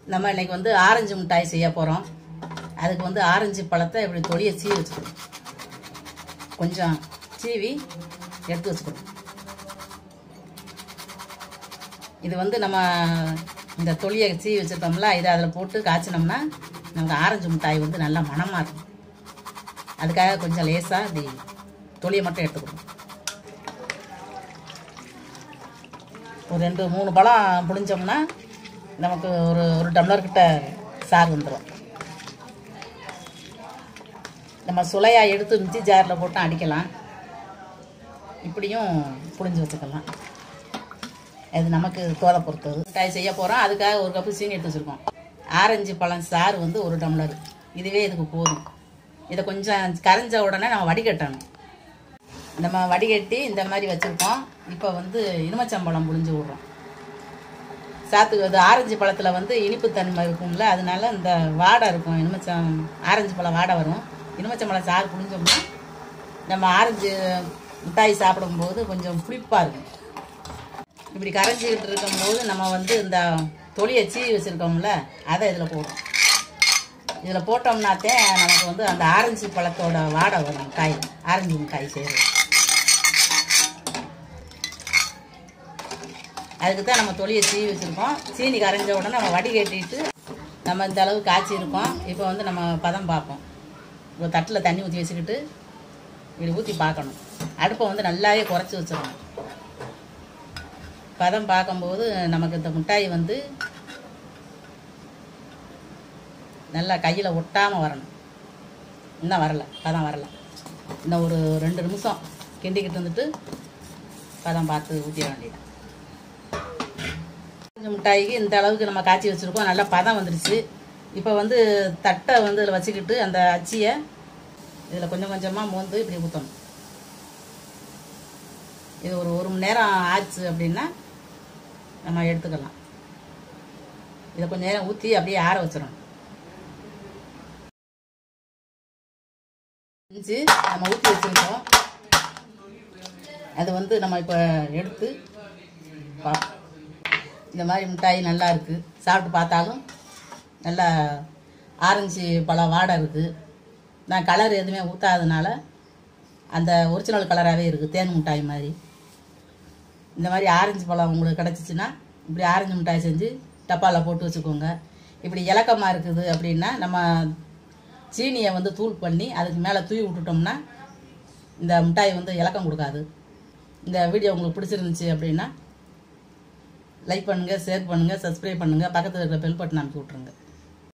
நம்ம இன்னைக்கு வந்து ஆரஞ்சு மிட்டாய் செய்ய போகிறோம் அதுக்கு வந்து ஆரஞ்சு பழத்தை இப்படி தொலியை சீவி வச்சுக்கணும் கொஞ்சம் சீவி எடுத்து வச்சுக்கணும் இது வந்து நம்ம இந்த தொலியை சீவி வச்சுருக்கோம்ல இதை அதில் போட்டு காய்ச்சினோம்னா நமக்கு ஆரஞ்சு மிட்டாய் வந்து நல்லா மணமாக இருக்கும் அதுக்காக கொஞ்சம் லேசாக இப்படி தொலியை மட்டும் எடுத்துக்கணும் ஒரு ரெண்டு மூணு பழம் புளிஞ்சோம்னா நமக்கு ஒரு ஒரு டம்ளர் கிட்ட சாறு வந்துடும் நம்ம சுளையா எடுத்து மிக்சி ஜாரில் போட்டு அடிக்கலாம் இப்படியும் புளிஞ்சு வச்சுக்கலாம் அது நமக்கு தோதை பொறுத்தது மிட்டாய் செய்ய போகிறோம் அதுக்காக ஒரு கப்பு சீனி எடுத்து வச்சுருக்கோம் ஆரஞ்சு பழம் சாறு வந்து ஒரு டம்ளர் இதுவே இதுக்கு போதும் இதை கொஞ்சம் கரைஞ்ச உடனே நம்ம வடிகட்டணும் நம்ம வடிகட்டி இந்த மாதிரி வச்சுருக்கோம் இப்போ வந்து இனிமச்சம்பழம் புழிஞ்சு விட்றோம் சாத்துக்கு அது ஆரஞ்சு பழத்தில் வந்து இனிப்புத்தன்மை இருக்கும்ல அதனால இந்த வாடை இருக்கும் எலுமிச்சம் ஆரஞ்சு பழம் வாடை வரும் எலுமிச்சம்பழம் சாறு புழிஞ்சோம்னா நம்ம ஆரஞ்சு மிட்டாய் சாப்பிடும்போது கொஞ்சம் புளிப்பாக இருக்கும் இப்படி கரைஞ்சிக்கிட்டு இருக்கும்போது நம்ம வந்து இந்த தொலியை சீவி வச்சுருக்கோம்ல அதை இதில் போடுறோம் இதில் போட்டோம்னாத்தே நமக்கு வந்து அந்த ஆரஞ்சு பழத்தோட வாடை வரும் காய் ஆரஞ்சு மிட்டாய் செய்கிறது அதுக்கு தான் நம்ம தொலியை சீவி வச்சுருக்கோம் சீனி கரைஞ்ச உடனே நம்ம வடிகட்டிட்டு நம்ம இந்த அளவு காய்ச்சி இருக்கோம் இப்போ வந்து நம்ம பதம் பார்ப்போம் ஒரு தட்டில் தண்ணி ஊற்றி வச்சுக்கிட்டு இப்படி ஊற்றி பார்க்கணும் அடுப்பை வந்து நல்லாவே குறைச்சி வச்சிடணும் பதம் பார்க்கும்போது நமக்கு இந்த மிட்டாய் வந்து நல்லா கையில் ஒட்டாமல் வரணும் இன்னும் வரல பதம் வரல இன்னும் ஒரு ரெண்டு நிமிஷம் கிண்டிக்கிட்டு இருந்துட்டு பதம் பார்த்து ஊற்றிட வேண்டியது கொஞ்சம் மிட்டாய்க்கு இந்த அளவுக்கு நம்ம காய்ச்சி வச்சுருக்கோம் நல்லா பதம் வந்துருச்சு இப்போ வந்து தட்டை வந்து இதில் வச்சுக்கிட்டு அந்த அச்சியை இதில் கொஞ்சம் கொஞ்சமாக மோந்து இப்படி ஊற்றணும் இது ஒரு ஒரு மணி நேரம் ஆச்சு அப்படின்னா நம்ம எடுத்துக்கலாம் இதை கொஞ்சம் நேரம் ஊற்றி அப்படியே ஆற வச்சிடணும் செஞ்சு நம்ம ஊற்றி வச்சுருக்கோம் அது வந்து நம்ம இப்போ எடுத்து பார்ப்போம் இந்த மாதிரி மிட்டாய் நல்லா இருக்குது சாப்பிட்டு பார்த்தாலும் நல்லா ஆரஞ்சு பழம் வாடை இருக்குது நான் கலர் எதுவுமே ஊற்றாதனால அந்த ஒரிஜினல் கலராகவே இருக்குது தேன் மிட்டாய் மாதிரி இந்த மாதிரி ஆரஞ்சு பழம் உங்களுக்கு கிடச்சிச்சின்னா இப்படி ஆரஞ்சு மிட்டாய் செஞ்சு டப்பாவில் போட்டு வச்சுக்கோங்க இப்படி இலக்கமாக இருக்குது அப்படின்னா நம்ம சீனியை வந்து தூள் பண்ணி அதுக்கு மேலே தூவி விட்டுட்டோம்னா இந்த மிட்டாய் வந்து இலக்கம் கொடுக்காது இந்த வீடியோ உங்களுக்கு பிடிச்சிருந்துச்சி அப்படின்னா லைக் பண்ணுங்கள் ஷேர் பண்ணுங்கள் சப்ஸ்கிரைப் பண்ணுங்கள் பக்கத்தில் இருக்கிற பெல் பட்டன் அமைச்சு விட்ருங்க